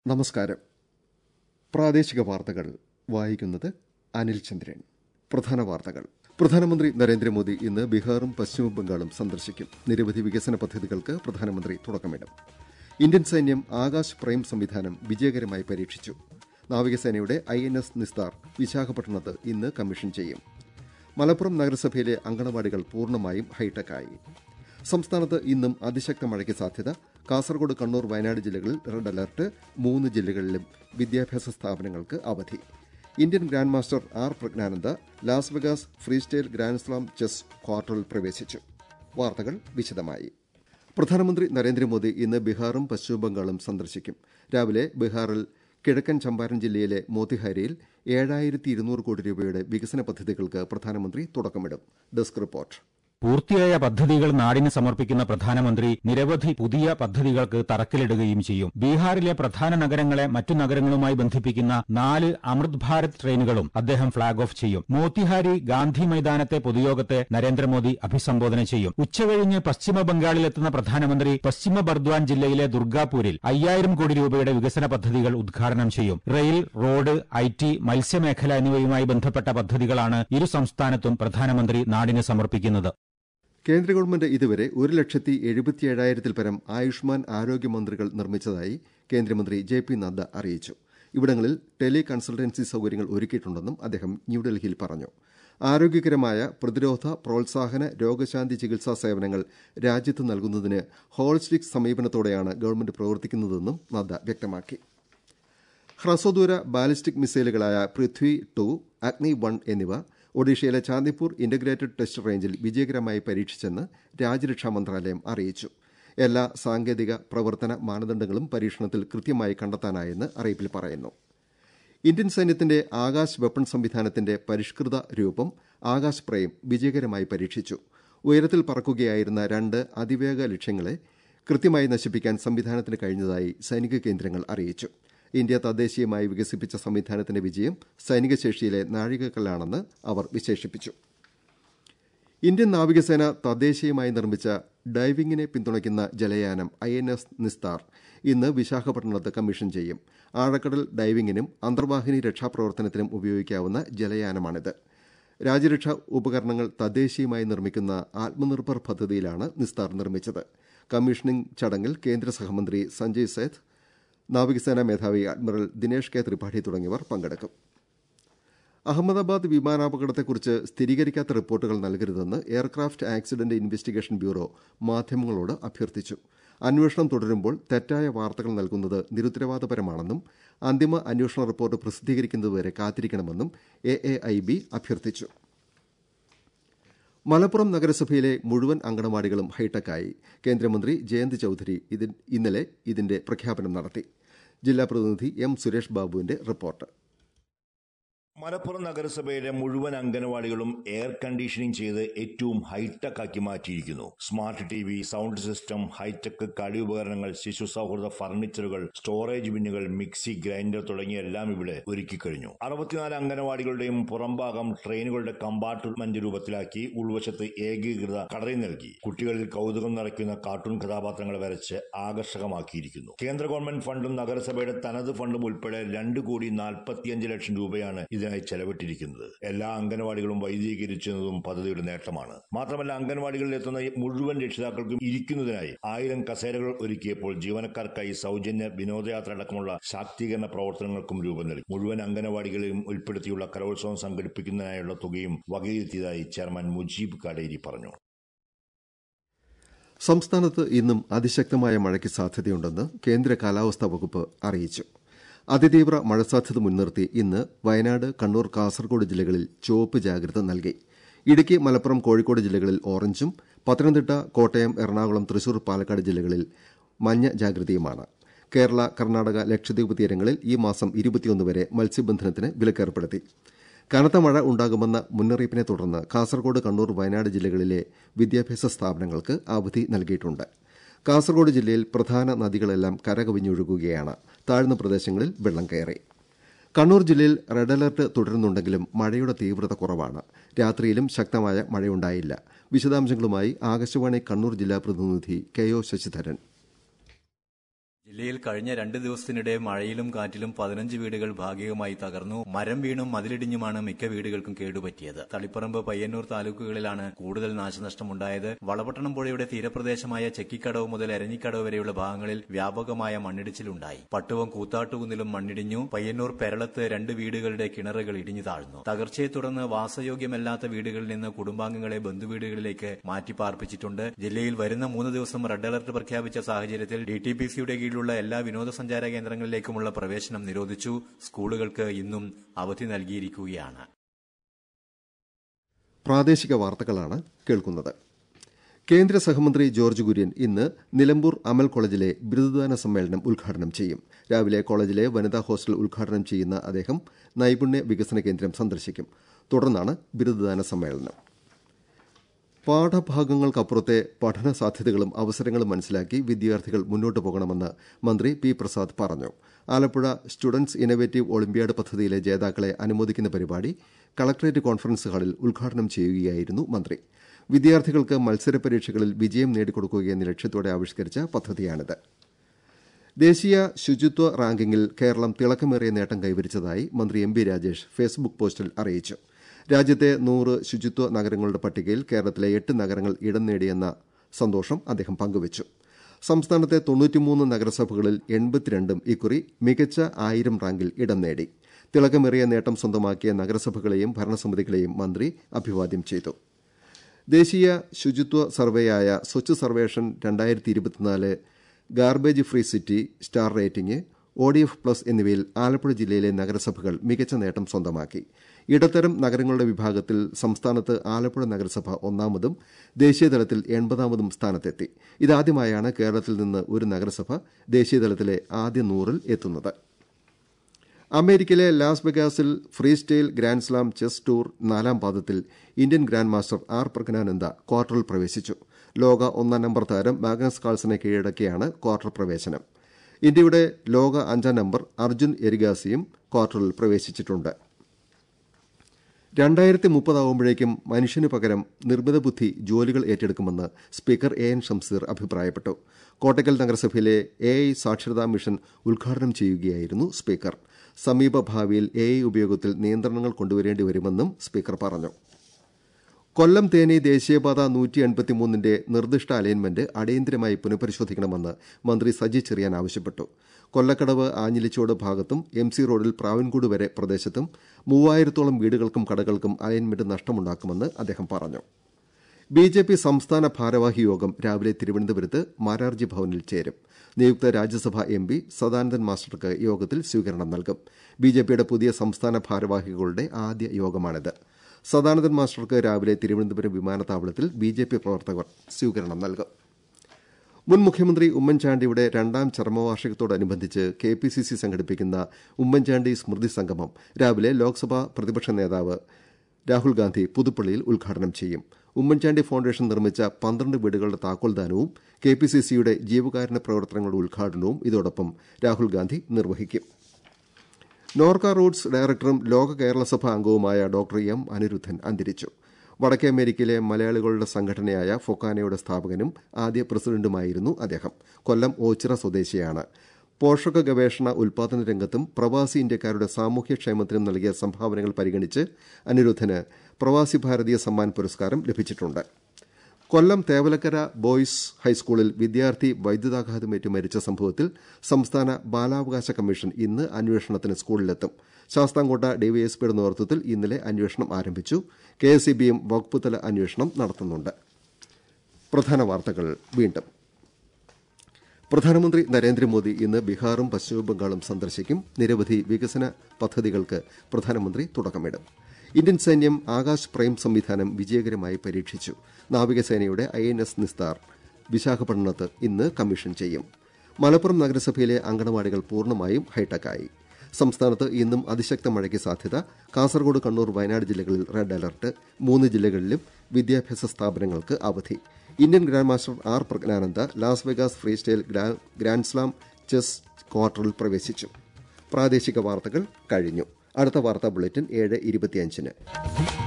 നമസ്കാരം പ്രാദേശിക വാർത്തകൾ വായിക്കുന്നത് അനിൽ ചന്ദ്രൻ പ്രധാന വാർത്തകൾ പ്രധാനമന്ത്രി നരേന്ദ്രമോദി ഇന്ന് ബീഹാറും പശ്ചിമബംഗാളും സന്ദർശിക്കും നിരവധി വികസന പദ്ധതികൾക്ക് പ്രധാനമന്ത്രി തുടക്കമിടും ഇന്ത്യൻ സൈന്യം ആകാശ് പ്രൈം സംവിധാനം വിജയകരമായി പരീക്ഷിച്ചു നാവികസേനയുടെ ഐ എൻ എസ് നിസ്താർ വിശാഖപട്ടണത്ത് ഇന്ന് കമ്മീഷൻ ചെയ്യും മലപ്പുറം നഗരസഭയിലെ അങ്കണവാടികൾ പൂർണ്ണമായും ഹൈടെക്കായി സംസ്ഥാനത്ത് ഇന്നും അതിശക്ത മഴയ്ക്ക് സാധ്യത കാസർഗോഡ് കണ്ണൂർ വയനാട് ജില്ലകളിൽ റെഡ് അലർട്ട് മൂന്ന് ജില്ലകളിലും വിദ്യാഭ്യാസ സ്ഥാപനങ്ങൾക്ക് അവധി Indian grandmaster R Praggnanandhaa Las Vegas freestyle grand slam chess ക്വാർട്ടറിൽ പ്രവേശിച്ചു വാർത്തകൾ വിശദമായി പ്രധാനമന്ത്രി നരേന്ദ്രമോദി ഇന്ന് ബീഹാറും പശ്ചിമബംഗാളും സന്ദർശിക്കും രാവിലെ ബീഹാറിൽ കിഴക്കൻ ചമ്പാരൻ ജില്ലയിലെ മോത്തിഹാരിയിൽ ഏഴായിരത്തി ഇരുന്നൂറ് കോടി രൂപയുടെ വികസന പദ്ധതികൾക്ക് പ്രധാനമന്ത്രി തുടക്കമിടും ഡെസ്ക് റിപ്പോർട്ട് പൂർത്തിയായ പദ്ധതികൾ നാടിന് സമർപ്പിക്കുന്ന പ്രധാനമന്ത്രി നിരവധി പുതിയ പദ്ധതികൾക്ക് തറക്കല്ലിടുകയും ചെയ്യും ബീഹാറിലെ പ്രധാന നഗരങ്ങളെ മറ്റു നഗരങ്ങളുമായി ബന്ധിപ്പിക്കുന്ന നാല് അമൃത് ഭാരത് ട്രെയിനുകളും അദ്ദേഹം ഫ്ളാഗ് ഓഫ് ചെയ്യും മോത്തിഹാരി ഗാന്ധി മൈതാനത്തെ പൊതുയോഗത്തെ നരേന്ദ്രമോദി അഭിസംബോധന ചെയ്യും ഉച്ചകഴിഞ്ഞ് പശ്ചിമ ബംഗാളിലെത്തുന്ന പ്രധാനമന്ത്രി പശ്ചിമ ബർദ്വാൻ ജില്ലയിലെ ദുർഗാപൂരിൽ അയ്യായിരം കോടി രൂപയുടെ വികസന പദ്ധതികൾ ഉദ്ഘാടനം ചെയ്യും റെയിൽ റോഡ് ഐ ടി മത്സ്യമേഖല എന്നിവയുമായി ബന്ധപ്പെട്ട പദ്ധതികളാണ് ഇരു സംസ്ഥാനത്തും പ്രധാനമന്ത്രി നാടിന് സമർപ്പിക്കുന്നത് കേന്ദ്ര ഗവൺമെന്റ് ഇതുവരെ ഒരു ലക്ഷത്തി എഴുപത്തിയേഴായിരത്തിൽ പരം ആയുഷ്മാൻ ആരോഗ്യമന്ത്രികൾ നിർമ്മിച്ചതായി കേന്ദ്രമന്ത്രി ജെ പി നദ്ദ അറിയിച്ചു ഇവിടങ്ങളിൽ ടെലി കൺസൾട്ടൻസി സൌകര്യങ്ങൾ ഒരുക്കിയിട്ടുണ്ടെന്നും അദ്ദേഹം ന്യൂഡൽഹിയിൽ പറഞ്ഞു ആരോഗ്യകരമായ പ്രതിരോധ പ്രോത്സാഹന രോഗശാന്തി ചികിത്സാ സേവനങ്ങൾ രാജ്യത്ത് നൽകുന്നതിന് ഹോളിസ്റ്റിക് സമീപനത്തോടെയാണ് ഗവൺമെന്റ് പ്രവർത്തിക്കുന്നതെന്നും നദ്ദ വ്യക്തമാക്കി ഹ്രസ്വദൂര ബാലിസ്റ്റിക് മിസൈലുകളായ പൃഥ്വി ടു അഗ്നി വൺ എന്നിവ ഒഡീഷയിലെ ചാന്ദിപ്പൂർ ഇന്റഗ്രേറ്റഡ് ടെസ്റ്റ് റേഞ്ചിൽ വിജയകരമായി പരീക്ഷിച്ചെന്ന് രാജ്യരക്ഷാ മന്ത്രാലയം അറിയിച്ചു എല്ലാ സാങ്കേതിക പ്രവർത്തന മാനദണ്ഡങ്ങളും പരീക്ഷണത്തിൽ കൃത്യമായി കണ്ടെത്താനായെന്ന് അറിയിപ്പിൽ പറയുന്നു ഇന്ത്യൻ സൈന്യത്തിന്റെ ആകാശ് വെപ്പൺ സംവിധാനത്തിന്റെ പരിഷ്കൃത രൂപം ആകാശ് പ്രൈം വിജയകരമായി പരീക്ഷിച്ചു ഉയരത്തിൽ പറക്കുകയായിരുന്ന രണ്ട് അതിവേഗ ലക്ഷ്യങ്ങളെ കൃത്യമായി നശിപ്പിക്കാൻ സംവിധാനത്തിന് കഴിഞ്ഞതായി സൈനിക കേന്ദ്രങ്ങൾ അറിയിച്ചു ഇന്ത്യ തദ്ദേശീയമായി വികസിപ്പിച്ച സംവിധാനത്തിന്റെ വിജയം സൈനിക ശേഷിയിലെ നാഴികക്കല്ലാണെന്ന് അവർ വിശേഷിപ്പിച്ചു ഇന്ത്യൻ നാവികസേന തദ്ദേശീയമായി നിർമ്മിച്ച ഡൈവിംഗിനെ പിന്തുണയ്ക്കുന്ന ജലയാനം ഐ എൻ എസ് നിസ്താർ ഇന്ന് വിശാഖപട്ടണത്ത് കമ്മീഷൻ ചെയ്യും ആഴക്കടൽ ഡൈവിംഗിനും അന്തർവാഹിനി രക്ഷാപ്രവർത്തനത്തിനും ഉപയോഗിക്കാവുന്ന ജലയാനമാണിത് രാജ്യരക്ഷാ ഉപകരണങ്ങൾ തദ്ദേശീയമായി നിർമ്മിക്കുന്ന ആത്മനിർഭർ പദ്ധതിയിലാണ് നിസ്താർ നിർമ്മിച്ചത് കമ്മീഷനിംഗ് ചടങ്ങിൽ കേന്ദ്ര സഹമന്ത്രി സഞ്ജയ് സേത്ത് നാവികസേനാ മേധാവി അഡ്മിറൽ ദിനേഷ് കെ ത്രിപാഠി തുടങ്ങിയവർ പങ്കെടുക്കും അഹമ്മദാബാദ് വിമാനാപകടത്തെക്കുറിച്ച് സ്ഥിരീകരിക്കാത്ത റിപ്പോർട്ടുകൾ നൽകരുതെന്ന് എയർക്രാഫ്റ്റ് ആക്സിഡന്റ് ഇൻവെസ്റ്റിഗേഷൻ ബ്യൂറോ മാധ്യമങ്ങളോട് അഭ്യർത്ഥിച്ചു അന്വേഷണം തുടരുമ്പോൾ തെറ്റായ വാർത്തകൾ നൽകുന്നത് നിരുത്തരവാദപരമാണെന്നും അന്തിമ അന്വേഷണ റിപ്പോർട്ട് പ്രസിദ്ധീകരിക്കുന്നതുവരെ കാത്തിരിക്കണമെന്നും എ എ ഐ ബി അഭ്യർത്ഥിച്ചു മലപ്പുറം നഗരസഭയിലെ മുഴുവൻ അങ്കണവാടികളും ഹൈടെക്കായി കേന്ദ്രമന്ത്രി ജയന്ത് ചൌധരി ഇന്നലെ ഇതിന്റെ പ്രഖ്യാപനം നടത്തി ജില്ലാ പ്രതിനിധി എം സുരേഷ് ബാബുവിന്റെ റിപ്പോർട്ട് മലപ്പുറം നഗരസഭയിലെ മുഴുവൻ അംഗനവാടികളും എയർ കണ്ടീഷനിംഗ് ചെയ്ത് ഏറ്റവും ഹൈടെക് ആക്കി മാറ്റിയിരിക്കുന്നു smart T V sound system hi-tech കളി ഉപകരണങ്ങൾ ശിശു സൗഹൃദ ഫർണിച്ചറുകൾ സ്റ്റോറേജ് ബിന്നുകൾ മിക്സി ഗ്രൈൻഡർ തുടങ്ങിയ എല്ലാം ഇവിടെ ഒരുക്കി കഴിഞ്ഞു അറുപത്തിനാല് അംഗനവാടികളുടെയും പുറംഭാഗം ട്രെയിനുകളുടെ കമ്പാർട്ട്മെന്റ് രൂപത്തിലാക്കി ഉൾവശത്ത് ഏകീകൃത കളറി നൽകി കുട്ടികളിൽ കൗതുകം നിറയ്ക്കുന്ന കാർട്ടൂൺ കഥാപാത്രങ്ങൾ വരച്ച് ആകർഷകമാക്കിയിരിക്കുന്നു കേന്ദ്ര ഗവൺമെന്റ് ഫണ്ടും നഗരസഭയുടെ തനത് ഫണ്ടും ഉൾപ്പെടെ രണ്ട് കോടി നാൽപ്പത്തിയഞ്ച് ലക്ഷം രൂപയാണ് ഇതിനായി ചെലവിട്ടിരിക്കുന്നത് എല്ലാ അംഗനവാടികളും വൈദ്യുതീകരിച്ചതും പദ്ധതിയുടെ നേട്ടമാണ് മാത്രമല്ല അംഗനവാടികളിൽ എത്തുന്ന മുഴുവൻ രക്ഷിതാക്കൾക്കും ഇരിക്കുന്നതിനായി ആയിരം കസേരകൾ ഒരുക്കിയപ്പോൾ ജീവനക്കാർക്കായി സൗജന്യ വിനോദയാത്ര അടക്കമുള്ള ശാക്തീകരണ പ്രവർത്തനങ്ങൾക്കും രൂപം നൽകി മുഴുവൻ അംഗനവാടികളെയും ഉൾപ്പെടുത്തിയുള്ള കലോത്സവം സംഘടിപ്പിക്കുന്നതിനായുള്ള തുകയും വകയിരുത്തിയതായി ചെയർമാൻ മുജീബ് കാടേരി പറഞ്ഞു സംസ്ഥാനത്ത് ഇന്നും അതിശക്തമായ മഴയ്ക്ക് സാധ്യതയുണ്ടെന്ന് കേന്ദ്ര കാലാവസ്ഥാ വകുപ്പ് അറിയിച്ചു അതിതീവ്ര മഴ സാധ്യത മുൻനിർത്തി ഇന്ന് വയനാട് കണ്ണൂർ കാസർഗോഡ് ജില്ലകളിൽ ചുവപ്പ് ജാഗ്രത നൽകി ഇടുക്കി മലപ്പുറം കോഴിക്കോട് ജില്ലകളിൽ ഓറഞ്ചും പത്തനംതിട്ട കോട്ടയം എറണാകുളം തൃശൂർ പാലക്കാട് ജില്ലകളിൽ മഞ്ഞ ജാഗ്രതയുമാണ് കേരള കർണാടക ലക്ഷദ്വീപ് തീരങ്ങളിൽ ഈ മാസം ഇരുപത്തിയൊന്ന് വരെ മത്സ്യബന്ധനത്തിന് വിലക്കേർപ്പെടുത്തി കനത്ത മഴ ഉണ്ടാകുമെന്ന മുന്നറിയിപ്പിനെ തുടർന്ന് കാസർഗോഡ് കണ്ണൂർ വയനാട് ജില്ലകളിലെ വിദ്യാഭ്യാസ സ്ഥാപനങ്ങൾക്ക് അവധി നൽകിയിട്ടുണ്ട് കാസർഗോഡ് ജില്ലയിൽ പ്രധാന നദികളെല്ലാം കരകവിഞ്ഞൊഴുകുകയാണ് താഴ്ന്ന പ്രദേശങ്ങളിൽ വെള്ളം കയറി കണ്ണൂർ ജില്ലയിൽ റെഡ് അലർട്ട് തുടരുന്നുണ്ടെങ്കിലും മഴയുടെ തീവ്രത കുറവാണ് രാത്രിയിലും ശക്തമായ മഴയുണ്ടായില്ല വിശദാംശങ്ങളുമായി ആകാശവാണി കണ്ണൂർ ജില്ലാ പ്രതിനിധി കെ ഒ ശശിധരൻ ജില്ലയിൽ കഴിഞ്ഞ രണ്ട് ദിവസത്തിനിടെ മഴയിലും കാറ്റിലും പതിനഞ്ച് വീടുകൾ ഭാഗികമായി തകർന്നു മരം വീണും മതിലിടിഞ്ഞുമാണ് മിക്ക വീടുകൾക്കും കേടുപറ്റിയത് തളിപ്പറമ്പ് പയ്യന്നൂർ താലൂക്കുകളിലാണ് കൂടുതൽ നാശനഷ്ടമുണ്ടായത് വളപട്ടണം പുഴയുടെ തീരപ്രദേശമായ ചെക്കിക്കടവ് മുതൽ എരഞ്ഞിക്കടവ് വരെയുള്ള ഭാഗങ്ങളിൽ വ്യാപകമായ മണ്ണിടിച്ചിലുണ്ടായി പട്ടുവം കൂത്താട്ടുകുന്നിലും മണ്ണിടിഞ്ഞു പയ്യന്നൂർ പെരളത്ത് രണ്ട് വീടുകളുടെ കിണറുകൾ ഇടിഞ്ഞു താഴ്ന്നു തകർച്ചയെ തുടർന്ന് വാസയോഗ്യമല്ലാത്ത വീടുകളിൽ നിന്ന് കുടുംബാംഗങ്ങളെ ബന്ധുവീടുകളിലേക്ക് മാറ്റി പാർപ്പിച്ചിട്ടുണ്ട് ജില്ലയിൽ വരുന്ന മൂന്ന് ദിവസം റെഡ് അലർട്ട് പ്രഖ്യാപിച്ച സാഹചര്യത്തിൽ ഡി ടി പി സിയുടെ കീഴിലുള്ള എല്ലാ വിനോദസഞ്ചാര കേന്ദ്രങ്ങളിലേക്കുമുള്ള പ്രവേശനം നിരോധിച്ചു സ്കൂളുകൾക്ക് ഇന്നും അവധി നൽകിയിരിക്കുകയാണ് പ്രാദേശിക വാർത്തകളാണ് കേൾക്കുന്നത് കേന്ദ്ര സഹമന്ത്രി ജോർജ് കുര്യൻ ഇന്ന് നിലമ്പൂർ അമൽ കോളേജിലെ ബിരുദദാന സമ്മേളനം ഉദ്ഘാടനം ചെയ്യും രാവിലെ കോളേജിലെ വനിതാ ഹോസ്റ്റൽ ഉദ്ഘാടനം ചെയ്യുന്ന അദ്ദേഹം നൈപുണ്യ വികസന കേന്ദ്രം സന്ദർശിക്കും തുടർന്നാണ് ബിരുദദാന സമ്മേളനം പാഠഭാഗങ്ങൾക്കപ്പുറത്തെ പഠന സാധ്യതകളും അവസരങ്ങളും മനസ്സിലാക്കി വിദ്യാർത്ഥികൾ മുന്നോട്ടു പോകണമെന്ന് മന്ത്രി പി പ്രസാദ് പറഞ്ഞു ആലപ്പുഴ സ്റ്റുഡൻസ് ഇന്നവേറ്റീവ് ഒളിമ്പ്യാഡ് പദ്ധതിയിലെ ജേതാക്കളെ അനുമോദിക്കുന്ന പരിപാടി കളക്ടറേറ്റ് കോൺഫറൻസ് ഹാളിൽ ഉദ്ഘാടനം ചെയ്യുകയായിരുന്നു മന്ത്രി വിദ്യാർത്ഥികൾക്ക് മത്സര പരീക്ഷകളിൽ വിജയം നേടിക്കൊടുക്കുകയെന്ന ലക്ഷ്യത്തോടെ ആവിഷ്കരിച്ച പദ്ധതിയാണിത് ദേശീയ ശുചിത്വ റാങ്കിങ്ങിൽ കേരളം തിളക്കമേറിയ നേട്ടം കൈവരിച്ചതായി മന്ത്രി എം ബി രാജേഷ് ഫേസ്ബുക്ക് പോസ്റ്റിൽ അറിയിച്ചു രാജ്യത്തെ നൂറ് ശുചിത്വ നഗരങ്ങളുടെ പട്ടികയിൽ കേരളത്തിലെ എട്ട് നഗരങ്ങൾ ഇടം നേടിയെന്ന സന്തോഷം അദ്ദേഹം പങ്കുവച്ചു സംസ്ഥാനത്തെ തൊണ്ണൂറ്റിമൂന്ന് നഗരസഭകളിൽ എൺപത്തിരണ്ടും ഇക്കുറി മികച്ച ആയിരം റാങ്കിൽ ഇടം നേടി തിളക്കമേറിയ നേട്ടം സ്വന്തമാക്കിയ നഗരസഭകളെയും ഭരണസമിതികളെയും മന്ത്രി അഭിവാദ്യം ചെയ്തു ദേശീയ ശുചിത്വ സർവേയായ സ്വച്ഛ് സർവേഷൻ രണ്ടായിരത്തി ഇരുപത്തിനാല് garbage free city star rating O D F plus എന്നിവയിൽ ആലപ്പുഴ ജില്ലയിലെ നഗരസഭകൾ മികച്ച നേട്ടം സ്വന്തമാക്കി ഇടത്തരം നഗരങ്ങളുടെ വിഭാഗത്തിൽ സംസ്ഥാനത്ത് ആലപ്പുഴ നഗരസഭ ഒന്നാമതും ദേശീയതലത്തിൽ എൺപതാമതും സ്ഥാനത്തെത്തി ഇതാദ്യമായാണ് കേരളത്തിൽ നിന്ന് ഒരു നഗരസഭ ദേശീയതലത്തിലെ ആദ്യ നൂറിൽ എത്തുന്നത് അമേരിക്കയിലെ ലാസ് വെഗാസിൽ free style grand slam chess tour നാലാം പാദത്തിൽ Indian grandmaster R Praggnanandhaa ക്വാർട്ടറിൽ പ്രവേശിച്ചു ലോക ഒന്നാം നമ്പർ താരം മാഗ്നസ് കാൾസനെ കീഴടക്കിയാണ് ക്വാർട്ടർ പ്രവേശനം ഇന്ത്യയുടെ ലോക അഞ്ചാം നമ്പർ അർജുൻ എരിഗാസിയും ക്വാർട്ടറിൽ പ്രവേശിച്ചിട്ടുണ്ട് രണ്ടായിരത്തി മുപ്പതാവുമ്പോഴേക്കും മനുഷ്യന് പകരം നിർമ്മിത ബുദ്ധി ജോലികൾ ഏറ്റെടുക്കുമെന്ന് സ്പീക്കർ എ എൻ ഷംസീർ അഭിപ്രായപ്പെട്ടു കോട്ടക്കൽ നഗരസഭയിലെ എ ഐ സാക്ഷരതാ മിഷൻ ഉദ്ഘാടനം ചെയ്യുകയായിരുന്നു സ്പീക്കർ സമീപ ഭാവിയിൽ എ ഐ ഉപയോഗത്തിൽ നിയന്ത്രണങ്ങൾ കൊണ്ടുവരേണ്ടി വരുമെന്നും സ്പീക്കർ പറഞ്ഞു കൊല്ലം തേനി ദേശീയപാത നൂറ്റി എൺപത്തിമൂന്നിന്റെ നിർദ്ദിഷ്ട അലൈൻമെന്റ് അടിയന്തരമായി പുനഃപരിശോധിക്കണമെന്ന് മന്ത്രി സജി ചെറിയാൻ ആവശ്യപ്പെട്ടു കൊല്ലക്കടവ് ആഞ്ഞിലിച്ചോട് ഭാഗത്തും എം സി റോഡിൽ പ്രാവൻകൂട് വരെ പ്രദേശത്തും മൂവായിരത്തോളം വീടുകൾക്കും കടകൾക്കും അലൈൻമെന്റ് നഷ്ടമുണ്ടാക്കുമെന്ന് അദ്ദേഹം പറഞ്ഞു ബി ജെ പി സംസ്ഥാന ഭാരവാഹി യോഗം രാവിലെ തിരുവനന്തപുരത്ത് മാരാർജി ഭവനിൽ ചേരും നിയുക്ത രാജ്യസഭാ എം പി സദാനന്ദൻ മാസ്റ്റർക്ക് യോഗത്തിൽ സ്വീകരണം നൽകും ബി ജെ പിയുടെ പുതിയ സംസ്ഥാന ഭാരവാഹികളുടെ ആദ്യ യോഗമാണിത് സദാനന്ദൻ മാസ്റ്റർക്ക് രാവിലെ തിരുവനന്തപുരം വിമാനത്താവളത്തിൽ ബി ജെ പി പ്രവർത്തകർ സ്വീകരണം നൽകും മുൻ മുഖ്യമന്ത്രി ഉമ്മൻചാണ്ടിയുടെ രണ്ടാം ചരമവാർഷികത്തോടനുബന്ധിച്ച് കെ പി സി സി സംഘടിപ്പിക്കുന്ന ഉമ്മൻചാണ്ടി സ്മൃതി സംഗമം രാവിലെ ലോക്സഭാ പ്രതിപക്ഷ നേതാവ് രാഹുൽ ഗാന്ധി പുതുപ്പള്ളിയിൽ ഉദ്ഘാടനം ചെയ്യും ഉമ്മൻചാണ്ടി ഫൌണ്ടേഷൻ നിർമ്മിച്ച പന്ത്രണ്ട് വീടുകളുടെ താക്കോൽദാനവും കെ പി സി സിയുടെ ജീവകാരുണ്യ പ്രവർത്തനങ്ങളുടെ ഉദ്ഘാടനവും ഇതോടൊപ്പം രാഹുൽ ഗാന്ധി നിർവഹിക്കും നോർക്ക റൂട്ട്സ് ഡയറക്ടറും ലോക കേരള സഭ അംഗവുമായ ഡോക്ടർ എം അനിരുദ്ധൻ അന്തരിച്ചു വടക്കേ അമേരിക്കയിലെ മലയാളികളുടെ സംഘടനയായ ഫൊക്കാനയുടെ സ്ഥാപകനും ആദ്യ പ്രസിഡന്റുമായിരുന്നു അദ്ദേഹം കൊല്ലം ഓച്ചിറ സ്വദേശിയാണ് പോഷക ഗവേഷണ ഉൽപാദന രംഗത്തും പ്രവാസി ഇന്ത്യക്കാരുടെ സാമൂഹ്യക്ഷേമത്തിനും നൽകിയ സംഭാവനകൾ പരിഗണിച്ച് അനിരുദ്ധന് പ്രവാസി ഭാരതീയ സമ്മാൻ പുരസ്കാരം ലഭിച്ചിട്ടുണ്ട് കൊല്ലം തേവലക്കര ബോയ്സ് ഹൈസ്കൂളിൽ വിദ്യാർത്ഥി വൈദ്യുതാഘാതമേറ്റ് മരിച്ച സംഭവത്തിൽ സംസ്ഥാന ബാലാവകാശ കമ്മീഷൻ ഇന്ന് അന്വേഷണത്തിന് സ്കൂളിലെത്തും ശാസ്താംകോട്ട ഡിവൈഎസ്പിയുടെ നേതൃത്വത്തിൽ ഇന്നലെ അന്വേഷണം ആരംഭിച്ചു കെ എസ് സി ബിയും വകുപ്പുതല അന്വേഷണം നടത്തുന്നുണ്ട് പ്രധാന വാർത്തകൾ വീണ്ടും പ്രധാനമന്ത്രി നരേന്ദ്രമോദി ഇന്ന് ബീഹാറും പശ്ചിമബംഗാളും സന്ദർശിക്കും നിരവധി വികസന പദ്ധതികൾക്ക് പ്രധാനമന്ത്രി തുടക്കമിടും ഇന്ത്യൻ സൈന്യം ആകാശ് പ്രൈം സംവിധാനം വിജയകരമായി പരീക്ഷിച്ചു നാവികസേനയുടെ ഐ എൻ എസ് നിസ്താർ വിശാഖപട്ടണത്ത് ഇന്ന് കമ്മീഷൻ ചെയ്യും മലപ്പുറം നഗരസഭയിലെ അങ്കണവാടികൾ പൂർണ്ണമായും ഹൈടെക്കായി സംസ്ഥാനത്ത് ഇന്നും അതിശക്ത മഴയ്ക്ക് സാധ്യത കാസർഗോഡ് കണ്ണൂർ വയനാട് ജില്ലകളിൽ റെഡ് അലർട്ട് മൂന്ന് ജില്ലകളിലും വിദ്യാഭ്യാസ സ്ഥാപനങ്ങൾക്ക് അവധി Indian grandmaster R Praggnanandhaa Las Vegas free style grand slam chess ക്വാർട്ടറിൽ പ്രവേശിച്ചു പ്രാദേശിക വാർത്തകൾ കഴിഞ്ഞു അടുത്ത വാർത്താ ബുള്ളറ്റിൻ ഏഴ് ഇരുപത്തിയഞ്ചിന്